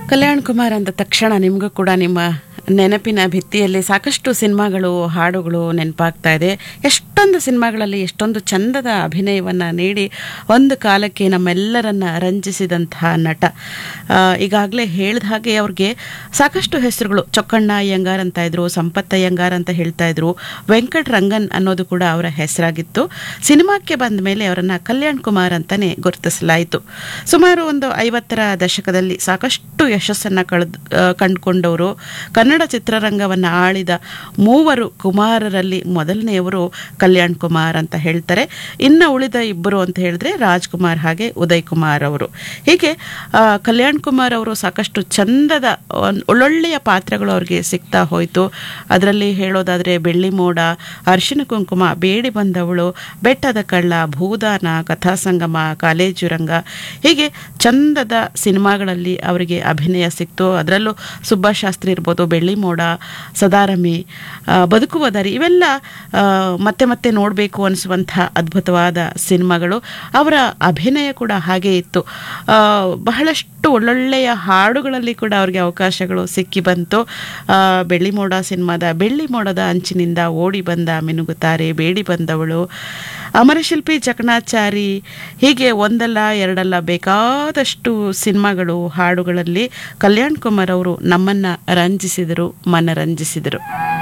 ಕಲ್ಯಾಣ್ ಕುಮಾರ್ ಅಂದ ತಕ್ಷಣ ನಿಮಗೂ ಕೂಡ ನಿಮ್ಮ ನೆನಪಿನ ಭಿತ್ತಿಯಲ್ಲಿ ಸಾಕಷ್ಟು ಸಿನಿಮಾಗಳು ಹಾಡುಗಳು ನೆನಪಾಗ್ತಾ ಇದೆ ಎಷ್ಟೊಂದು ಸಿನಿಮಾಗಳಲ್ಲಿ ಎಷ್ಟೊಂದು ಚಂದದ ಅಭಿನಯವನ್ನು ನೀಡಿ ಒಂದು ಕಾಲಕ್ಕೆ ನಮ್ಮೆಲ್ಲರನ್ನ ರಂಜಿಸಿದಂತಹ ನಟ ಈಗಾಗಲೇ ಹೇಳಿದ ಹಾಗೆ ಅವ್ರಿಗೆ ಸಾಕಷ್ಟು ಹೆಸರುಗಳು ಚೊಕ್ಕಣ್ಣ ಅಯ್ಯಂಗಾರ್ ಅಂತ ಇದ್ರು ಸಂಪತ್ ಅಯ್ಯಂಗಾರ್ ಅಂತ ಹೇಳ್ತಾ ಇದ್ರು ವೆಂಕಟ್ ರಂಗನ್ ಅನ್ನೋದು ಕೂಡ ಅವರ ಹೆಸರಾಗಿತ್ತು ಸಿನಿಮಾಕ್ಕೆ ಬಂದ ಮೇಲೆ ಅವರನ್ನ ಕಲ್ಯಾಣ್ ಕುಮಾರ್ ಅಂತಾನೆ ಗುರುತಿಸಲಾಯಿತು ಸುಮಾರು ಒಂದು ಐವತ್ತರ ದಶಕದಲ್ಲಿ ಸಾಕಷ್ಟು ಯಶಸ್ಸನ್ನ ಕಳೆದು ಕಂಡುಕೊಂಡವರು ಕನ್ನಡ ಚಿತ್ರರಂಗವನ್ನು ಆಳಿದ ಮೂವರು ಕುಮಾರರಲ್ಲಿ ಮೊದಲನೆಯವರು ಕಲ್ಯಾಣ್ ಕುಮಾರ್ ಅಂತ ಹೇಳ್ತಾರೆ ಇನ್ನು ಉಳಿದ ಇಬ್ಬರು ಅಂತ ಹೇಳಿದ್ರೆ ರಾಜ್ಕುಮಾರ್ ಹಾಗೆ ಉದಯ್ ಕುಮಾರ್ ಅವರು ಹೀಗೆ ಆ, ಕಲ್ಯಾಣ್ ಕುಮಾರ್ ಅವರು ಸಾಕಷ್ಟು ಚಂದದ ಒಂದ್ ಒಳ್ಳೊಳ್ಳೆಯ ಪಾತ್ರಗಳು ಅವ್ರಿಗೆ ಸಿಗ್ತಾ ಹೋಯಿತು ಅದರಲ್ಲಿ ಹೇಳೋದಾದ್ರೆ ಬೆಳ್ಳಿ ಮೋಡ ಅರಿಶಿನ ಕುಂಕುಮ ಬೇಡಿ ಬಂದವಳು ಬೆಟ್ಟದ ಕಳ್ಳ ಭೂದಾನ ಕಥಾಸಂಗಮ ಕಾಲೇಜು ರಂಗ ಹೀಗೆ ಚಂದದ ಸಿನಿಮಾಗಳಲ್ಲಿ ಅವರಿಗೆ ಅಭಿನಯ ಸಿಕ್ತು ಅದರಲ್ಲೂ ಸುಬ್ಬಾಶಾಸ್ತ್ರಿ ಶಾಸ್ತ್ರಿ ಇರ್ಬೋದು ಬೆಳ್ಳಿ ಮೋಡ ಸದಾರಮಿ ಆ, ಬದುಕುವ ದಾರಿ ಇವೆಲ್ಲ ಆ, ಮತ್ತೆ ಮತ್ತೆ ನೋಡಬೇಕು ಅನಿಸುವಂಥ ಅದ್ಭುತವಾದ ಸಿನಿಮಾಗಳು ಅವರ ಅಭಿನಯ ಕೂಡ ಹಾಗೆ ಇತ್ತು ಆ, ಬಹಳಷ್ಟು ಒಳ್ಳೊಳ್ಳೆಯ ಹಾಡುಗಳಲ್ಲಿ ಕೂಡ ಅವ್ರಿಗೆ ಅವಕಾಶಗಳು ಸಿಕ್ಕಿ ಬಂತು ಆ, ಬೆಳ್ಳಿ ಮೋಡ ಸಿನಿಮಾದ ಬೆಳ್ಳಿ ಮೋಡದ ಅಂಚಿನಿಂದ ಓಡಿ ಬಂದ ಮಿನುಗುತ್ತಾರೆ ಬೇಡಿ ಬಂದವಳು ಅಮರಶಿಲ್ಪಿ ಚಕಣಾಚಾರಿ ಹೀಗೆ ಒಂದಲ್ಲ ಎರಡಲ್ಲ ಬೇಕಾದಷ್ಟು ಸಿನಿಮಾಗಳು ಹಾಡುಗಳಲ್ಲಿ ಕಲ್ಯಾಣ್ ಕುಮಾರ್ ಅವರು ನಮ್ಮನ್ನ ರಂಜಿಸಿದರು ಮನರಂಜಿಸಿದರು